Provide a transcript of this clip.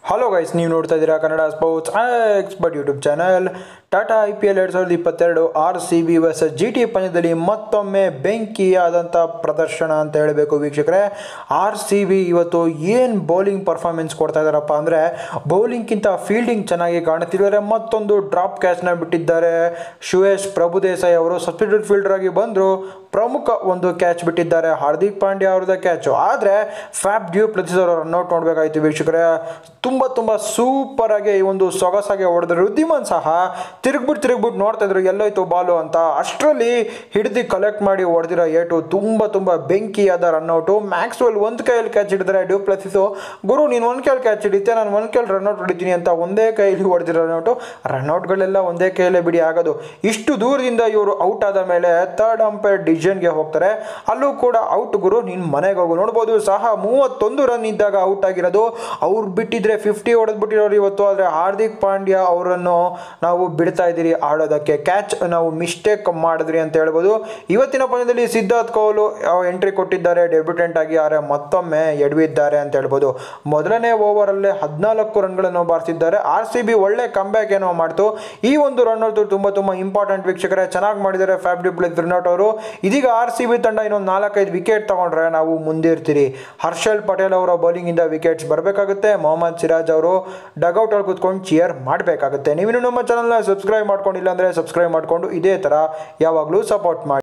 hello guys ನೀವು ನೋಡ್ತಾ ಇದ್ದೀರಾ Kannada sports expert YouTube channel Tata I P L ಎರಡು ಸಾವಿರದ ಇಪ್ಪತ್ತೆರಡು R C B versus G T ಪಂದ್ಯದಲ್ಲಿ ಮತ್ತೊಮ್ಮೆ ಬೆಂಕಿಯಾದಂಥ ಪ್ರದರ್ಶನ ಅಂತ ಹೇಳಬೇಕು ವೀಕ್ಷಕರೇ ಆರ್ ಸಿ ಬಿ ಇವತ್ತು ಏನು ಬೌಲಿಂಗ್ ಪರ್ಫಾರ್ಮೆನ್ಸ್ ಕೊಡ್ತಾ ಇದ್ದಾರಪ್ಪ ಅಂದರೆ ಬೌಲಿಂಗ್ಗಿಂತ ಫೀಲ್ಡಿಂಗ್ ಚೆನ್ನಾಗಿ ಕಾಣುತ್ತಿದ್ದಾರೆ ಮತ್ತೊಂದು ಡ್ರಾಪ್ ಕ್ಯಾಚ್ನ ಬಿಟ್ಟಿದ್ದಾರೆ ಶುಯೇಶ್ ಪ್ರಭುದೇಸಾಯಿ ಅವರು ಸಬ್ಸ್ಟಿಟ್ಯೂಟ್ ಫೀಲ್ಡರ್ ಆಗಿ ಬಂದರು ಪ್ರಮುಖ ಒಂದು ಕ್ಯಾಚ್ ಬಿಟ್ಟಿದ್ದಾರೆ ಹಾರ್ದಿಕ್ ಪಾಂಡ್ಯ ಅವ್ರದ್ದು ಕ್ಯಾಚು ಆದರೆ ಫ್ಯಾಪ್ ಡ್ಯೂ ಪ್ರತಿಸ್ ಅವರ ರನ್ಔಟ್ ನೋಡಬೇಕಾಯ್ತು ವೀಕ್ಷಕರೇ ತುಂಬ ತುಂಬ ಸೂಪರ್ ಆಗಿ ಈ ಒಂದು ಸೊಗಸಾಗಿ ಹೊಡೆದ್ರು ರುದ್ದಿಮನ್ ಸಹ ತಿರುಗ್ಬಿಟ್ಟು ತಿರುಗ್ಬಿಟ್ಟು ನೋಡ್ತಾ ಇದ್ರು ಎಲ್ಲೋಯ್ತು ಬಾಲು ಅಂತ ಅಷ್ಟರಲ್ಲಿ ಹಿಡಿದು ಕಲೆಕ್ಟ್ ಮಾಡಿ ಹೊಡೆದಿರೋ ಏಟು ತುಂಬ ತುಂಬ ಬೆಂಕಿಯಾದ ರನ್ಔಟು ಮ್ಯಾಕ್ಸ್ವೆಲ್ ಒಂದು ಕೈಯಲ್ಲಿ ಕ್ಯಾಚ್ ಹಿಡಿದ್ರೆ ಡ್ಯೂ ಪ್ಲಸಿಸು ಗುರು ನೀನು ಒಂದು ಕೈಯಲ್ಲಿ ಕ್ಯಾಚ್ ಹಿಡಿತೆ ನಾನು ಒಂದು ಕೈಯಲ್ಲಿ ರನ್ಔಟ್ ಹೊಡಿತೀನಿ ಅಂತ ಒಂದೇ ಕೈಯಲ್ಲಿ ಹೊಡೆದಿರೋ ರನ್ಔಟು ರನ್ಔಟ್ಗಳೆಲ್ಲ ಒಂದೇ ಕೈಯಲ್ಲೇ ಬಿಡಿ ಆಗೋದು ಇಷ್ಟು ದೂರದಿಂದ ಇವರು ಔಟ್ ಆದ ಮೇಲೆ ಥರ್ಡ್ ಅಂಪೈರ್ ಡಿಸಿಷನ್ಗೆ ಹೋಗ್ತಾರೆ ಅಲ್ಲೂ ಕೂಡ ಔಟ್ ಗುರು ನೀನು ಮನೆಗೆ ಹೋಗು ನೋಡ್ಬೋದು ಸಹ ಮೂವತ್ತೊಂದು ರನ್ ಇದ್ದಾಗ ಔಟ್ ಆಗಿರೋದು ಅವ್ರು ಬಿಟ್ಟಿದ್ರೆ ಫಿಫ್ಟಿ ಹೊಡೆದ್ಬಿಟ್ಟಿರೋರು ಇವತ್ತು ಆದರೆ ಹಾರ್ದಿಕ್ ಪಾಂಡ್ಯ ಅವರನ್ನು ನಾವು ಬಿಡ್ತಾ ಇದ್ದೀರಿ ಆಡೋದಕ್ಕೆ ಕ್ಯಾಚ್ ನಾವು ಮಿಸ್ಟೇಕ್ ಮಾಡಿದ್ರಿ ಅಂತ ಹೇಳ್ಬೋದು ಇವತ್ತಿನ ಪಂದ್ಯದಲ್ಲಿ ಸಿದ್ಧಾರ್ಥ್ ಕೌಲು ಎಂಟ್ರಿ ಕೊಟ್ಟಿದ್ದಾರೆ ಡೆಬ್ಯೂಟೆಂಟ್ ಆಗಿ ಆದರೆ ಮತ್ತೊಮ್ಮೆ ಎಡವಿದ್ದಾರೆ ಅಂತ ಹೇಳ್ಬೋದು ಮೊದಲನೇ ಓವರಲ್ಲೇ ಹದಿನಾಲ್ಕು ರನ್ಗಳನ್ನು ಬಾರಿಸಿದ್ದಾರೆ ಆರ್ ಸಿ ಬಿ ಒಳ್ಳೆ ಕಂಬ್ಯಾಕ್ ಏನೋ ಮಾಡ್ತು ಈ ಒಂದು ರನ್ ಔಟ್ ತುಂಬ ತುಂಬ ಇಂಪಾರ್ಟೆಂಟ್ ವೀಕ್ಷಕರೇ ಚೆನ್ನಾಗಿ ಮಾಡಿದ್ದಾರೆ ಫ್ಯಾಬ್ ಡಿಪ್ಲೆಕ್ಸ್ ರನ್ಔಟ್ ಅವರು ಇದೀಗ ಆರ್ ಸಿ ಬಿ ತಂಡ ಇನ್ನೊಂದು ನಾಲ್ಕೈದು ವಿಕೆಟ್ ತಗೊಂಡ್ರೆ ನಾವು ಮುಂದಿರ್ತೀರಿ ಹರ್ಷಲ್ ಪಟೇಲ್ ಅವರ ಬೌಲಿಂಗಿಂದ ವಿಕೆಟ್ಸ್ ಬರಬೇಕಾಗುತ್ತೆ ಮೊಹಮ್ಮದ್ ಸಿರಾಜ್ ಅವರು ಡಗೌಟ್ ಅಲ್ಲಿ ಕೂತ್ಕೊಂಡು ಚಿಯರ್ ಮಾಡಬೇಕಾಗುತ್ತೆ ನೀವಿನ್ನು ನಮ್ಮ ಚಾನಲ್ನ ಸಬ್ಸ್ಕ್ರೈಬ್ ಮಾಡ್ಕೊಂಡಿಲ್ಲ ಅಂದರೆ ಸಬ್ಸ್ಕ್ರೈಬ್ ಮಾಡಿಕೊಂಡು ಇದೇ ಥರ ಯಾವಾಗಲೂ ಸಪೋರ್ಟ್ ಮಾಡಿ